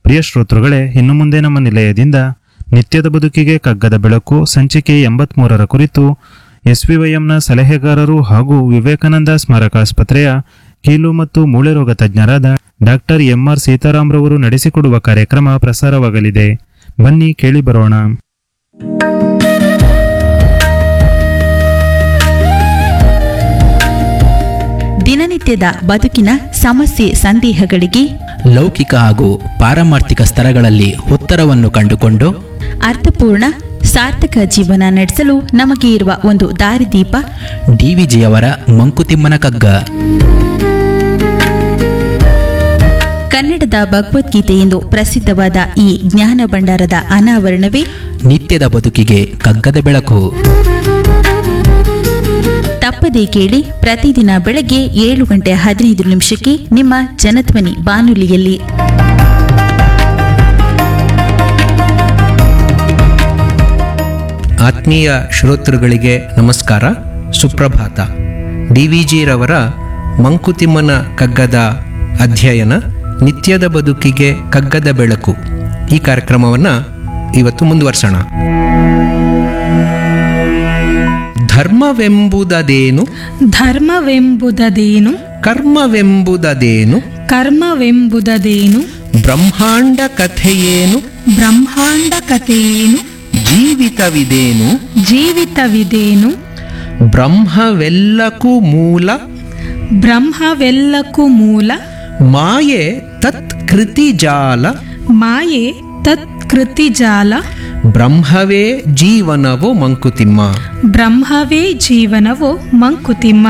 ಪ್ರಿಯ ಶ್ರೋತೃಗಳೇ ಇನ್ನು ಮುಂದೆ ನಮ್ಮ ನಿಲಯದಿಂದ ನಿತ್ಯದ ಬದುಕಿಗೆ ಕಗ್ಗದ ಬೆಳಕು ಸಂಚಿಕೆ ಎಂಬತ್ಮೂರರ ಕುರಿತು ಎಸ್ವಿವೈಎಂನ ಸಲಹೆಗಾರರು ಹಾಗೂ ವಿವೇಕಾನಂದ ಸ್ಮಾರಕಾಸ್ಪತ್ರೆಯ ಕೀಲು ಮತ್ತು ಮೂಳೆ ರೋಗ ತಜ್ಞರಾದ ಡಾಕ್ಟರ್ ಎಂಆರ್ ಸೀತಾರಾಮ್ರವರು ನಡೆಸಿಕೊಡುವ ಕಾರ್ಯಕ್ರಮ ಪ್ರಸಾರವಾಗಲಿದೆ ಬನ್ನಿ ಕೇಳಿ ಬರೋಣ ದಿನನಿತ್ಯದ ಬದುಕಿನ ಸಮಸ್ಯೆ ಸಂದೇಹಗಳಿಗೆ ಲೌಕಿಕ ಹಾಗೂ ಪಾರಮಾರ್ಥಿಕ ಸ್ತರಗಳಲ್ಲಿ ಉತ್ತರವನ್ನು ಕಂಡುಕೊಂಡು ಅರ್ಥಪೂರ್ಣ ಸಾರ್ಥಕ ಜೀವನ ನಡೆಸಲು ನಮಗೆ ಇರುವ ಒಂದು ದಾರಿದೀಪ ಡಿವಿಜಿಯವರ ಮಂಕುತಿಮ್ಮನ ಕಗ್ಗ ಕನ್ನಡದ ಭಗವದ್ಗೀತೆ ಎಂದು ಪ್ರಸಿದ್ಧವಾದ ಈ ಜ್ಞಾನ ಭಂಡಾರದ ಅನಾವರಣವೇ ನಿತ್ಯದ ಬದುಕಿಗೆ ಕಗ್ಗದ ಬೆಳಕು ತಪ್ಪದೇ ಕೇಳಿ ಪ್ರತಿದಿನ ಬೆಳಗ್ಗೆ ಏಳು ಗಂಟೆ ಹದಿನೈದು ನಿಮಿಷಕ್ಕೆ ನಿಮ್ಮ ಜನಧ್ವನಿ ಬಾನುಲಿಯಲ್ಲಿ ಆತ್ಮೀಯ ಶ್ರೋತೃಗಳಿಗೆ ನಮಸ್ಕಾರ ಸುಪ್ರಭಾತ ಡಿ ವಿ ಜಿರವರ ಮಂಕುತಿಮ್ಮನ ಕಗ್ಗದ ಅಧ್ಯಯನ ನಿತ್ಯದ ಬದುಕಿಗೆ ಕಗ್ಗದ ಬೆಳಕು ಈ ಕಾರ್ಯಕ್ರಮವನ್ನು ಇವತ್ತು ಮುಂದುವರ್ಸೋಣ ಧರ್ಮವೆಂಬುದದೇನು ಧರ್ಮವೆಂಬುದದೇನು ಕರ್ಮವೆಂಬುದದೇನು ಕರ್ಮವೆಂಬುದದೇನು ಬ್ರಹ್ಮಾಂಡ ಕಥೆಯೇನು ಬ್ರಹ್ಮಾಂಡ ಕಥೆಯೇನು ಜೀವಿತವಿದೇನು ಜೀವಿತವಿದೇನು ಬ್ರಹ್ಮವೆಲ್ಲಕ್ಕೂ ಮೂಲ ಬ್ರಹ್ಮವೆಲ್ಲಕ್ಕೂ ಮೂಲ ಮಾಯೆ ತತ್ಕೃತಿ ಜಾಲ ಮಾಯೆ ತತ್ಕೃತಿ ಜಾಲ ಬ್ರಹ್ಮವೇ ಜೀವನವು ಮಂಕುತಿಮ್ಮ ಬ್ರಹ್ಮವೇ ಜೀವನವೋ ಮಂಕುತಿಮ್ಮ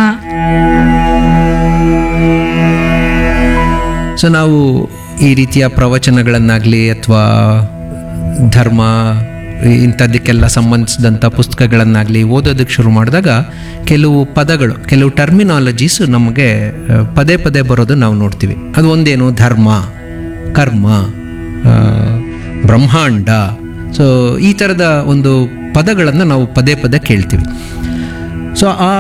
ಸೊ ನಾವು ಈ ರೀತಿಯ ಪ್ರವಚನಗಳನ್ನಾಗಲಿ ಅಥವಾ ಧರ್ಮ ಇಂಥದ್ದಕ್ಕೆಲ್ಲ ಸಂಬಂಧಿಸಿದಂಥ ಪುಸ್ತಕಗಳನ್ನಾಗಲಿ ಓದೋದಕ್ಕೆ ಶುರು ಮಾಡಿದಾಗ ಕೆಲವು ಪದಗಳು ಕೆಲವು ಟರ್ಮಿನಾಲಜೀಸ್ ನಮಗೆ ಆ, ಪದೇ ಪದೇ ಬರೋದು ನಾವು ನೋಡ್ತೀವಿ ಅದು ಒಂದೇನು ಧರ್ಮ ಕರ್ಮ ಆ, ಬ್ರಹ್ಮಾಂಡ ಸೊ ಈ ಥರದ ಒಂದು ಪದಗಳನ್ನು ನಾವು ಪದೇ ಪದೇ ಕೇಳ್ತೀವಿ ಸೊ ಆ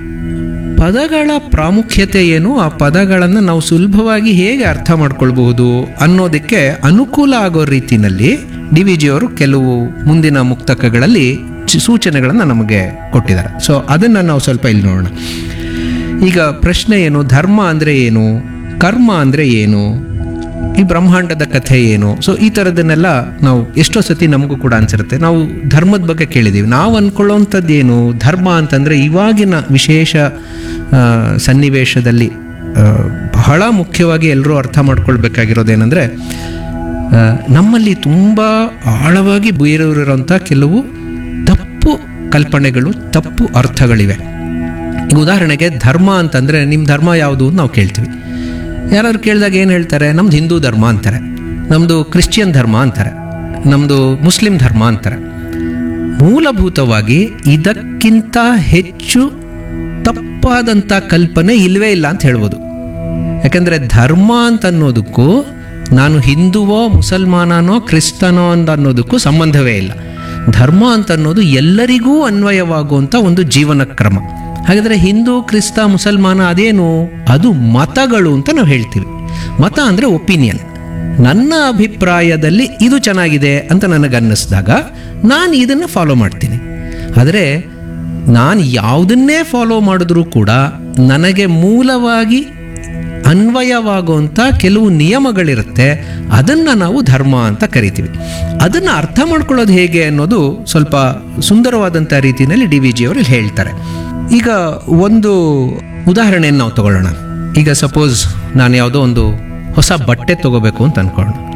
ಪದಗಳ ಪ್ರಾಮುಖ್ಯತೆ ಏನು ಆ ಪದಗಳನ್ನು ನಾವು ಸುಲಭವಾಗಿ ಹೇಗೆ ಅರ್ಥ ಮಾಡ್ಕೊಳ್ಬಹುದು ಅನ್ನೋದಕ್ಕೆ ಅನುಕೂಲ ಆಗೋ ರೀತಿಯಲ್ಲಿ ಡಿ ವಿ ಜಿಯವರು ಕೆಲವು ಮುಂದಿನ ಮುಕ್ತಕಗಳಲ್ಲಿ ಚಿ- ಸೂಚನೆಗಳನ್ನು ನಮಗೆ ಕೊಟ್ಟಿದ್ದಾರೆ ಸೊ ಅದನ್ನು ನಾವು ಸ್ವಲ್ಪ ಇಲ್ಲಿ ನೋಡೋಣ ಈಗ ಪ್ರಶ್ನೆ ಏನು ಧರ್ಮ ಅಂದರೆ ಏನು ಕರ್ಮ ಅಂದರೆ ಏನು ಈ ಬ್ರಹ್ಮಾಂಡದ ಕಥೆ ಏನು ಸೊ ಈ ಥರದನ್ನೆಲ್ಲ ನಾವು ಎಷ್ಟೋ ಸತಿ ನಮಗೂ ಕೂಡ ಅನ್ಸಿರುತ್ತೆ ನಾವು ಧರ್ಮದ ಬಗ್ಗೆ ಕೇಳಿದ್ದೀವಿ ನಾವು ಅಂದ್ಕೊಳ್ಳೋವಂಥದ್ದು ಏನು ಧರ್ಮ ಅಂತಂದರೆ ಇವಾಗಿನ ವಿಶೇಷ ಆ, ಸನ್ನಿವೇಶದಲ್ಲಿ ಆ, ಬಹಳ ಮುಖ್ಯವಾಗಿ ಎಲ್ಲರೂ ಅರ್ಥ ಮಾಡ್ಕೊಳ್ಬೇಕಾಗಿರೋದೇನೆಂದರೆ ಆ, ನಮ್ಮಲ್ಲಿ ತುಂಬ ಆಳವಾಗಿ ಬೇರೆಯವರಿರೋಂಥ ಕೆಲವು ತಪ್ಪು ಕಲ್ಪನೆಗಳು ತಪ್ಪು ಅರ್ಥಗಳಿವೆ ಈಗ ಉದಾಹರಣೆಗೆ ಧರ್ಮ ಅಂತಂದರೆ ನಿಮ್ಮ ಧರ್ಮ ಯಾವುದು ಅಂತ ನಾವು ಕೇಳ್ತೀವಿ ಯಾರಾದ್ರು ಕೇಳಿದಾಗ ಏನು ಹೇಳ್ತಾರೆ ನಮ್ದು ಹಿಂದೂ ಧರ್ಮ ಅಂತಾರೆ ನಮ್ಮದು ಕ್ರಿಶ್ಚಿಯನ್ ಧರ್ಮ ಅಂತಾರೆ ನಮ್ಮದು ಮುಸ್ಲಿಂ ಧರ್ಮ ಅಂತಾರೆ ಮೂಲಭೂತವಾಗಿ ಇದಕ್ಕಿಂತ ಹೆಚ್ಚು ತಪ್ಪಾದಂಥ ಕಲ್ಪನೆ ಇಲ್ಲವೇ ಇಲ್ಲ ಅಂತ ಹೇಳ್ಬೋದು ಯಾಕಂದರೆ ಧರ್ಮ ಅಂತ ಅನ್ನೋದಕ್ಕೂ ನಾನು ಹಿಂದುವೋ ಮುಸಲ್ಮಾನನೋ ಕ್ರಿಸ್ತನೋ ಅಂತ ಅನ್ನೋದಕ್ಕೂ ಸಂಬಂಧವೇ ಇಲ್ಲ ಧರ್ಮ ಅಂತ ಅನ್ನೋದು ಎಲ್ಲರಿಗೂ ಅನ್ವಯವಾಗುವಂಥ ಒಂದು ಜೀವನ ಕ್ರಮ ಹಾಗಾದರೆ ಹಿಂದೂ ಕ್ರಿಸ್ತ ಮುಸಲ್ಮಾನ ಅದೇನು ಅದು ಮತಗಳು ಅಂತ ನಾವು ಹೇಳ್ತೀವಿ ಮತ ಅಂದರೆ ಒಪಿನಿಯನ್ ನನ್ನ ಅಭಿಪ್ರಾಯದಲ್ಲಿ ಇದು ಚೆನ್ನಾಗಿದೆ ಅಂತ ನನಗನ್ನಿಸ್ದಾಗ ನಾನು ಇದನ್ನು ಫಾಲೋ ಮಾಡ್ತೀನಿ ಆದರೆ ನಾನು ಯಾವುದನ್ನೇ ಫಾಲೋ ಮಾಡಿದ್ರೂ ಕೂಡ ನನಗೆ ಮೂಲವಾಗಿ ಅನ್ವಯವಾಗುವಂಥ ಕೆಲವು ನಿಯಮಗಳಿರುತ್ತೆ ಅದನ್ನು ನಾವು ಧರ್ಮ ಅಂತ ಕರಿತೀವಿ ಅದನ್ನು ಅರ್ಥ ಮಾಡ್ಕೊಳ್ಳೋದು ಹೇಗೆ ಅನ್ನೋದು ಸ್ವಲ್ಪ ಸುಂದರವಾದಂಥ ರೀತಿಯಲ್ಲಿ ಡಿ ವಿ ಜಿಯವರು ಇಲ್ಲಿ ಹೇಳ್ತಾರೆ ಈಗ ಒಂದು ಉದಾಹರಣೆಯನ್ನು ನಾವು ತಗೊಳ್ಳೋಣ ಈಗ ಸಪೋಸ್ ನಾನು ಯಾವುದೋ ಒಂದು ಹೊಸ ಬಟ್ಟೆ ತಗೋಬೇಕು ಅಂತ ಅನ್ಕೊಳ್ಳೋಣ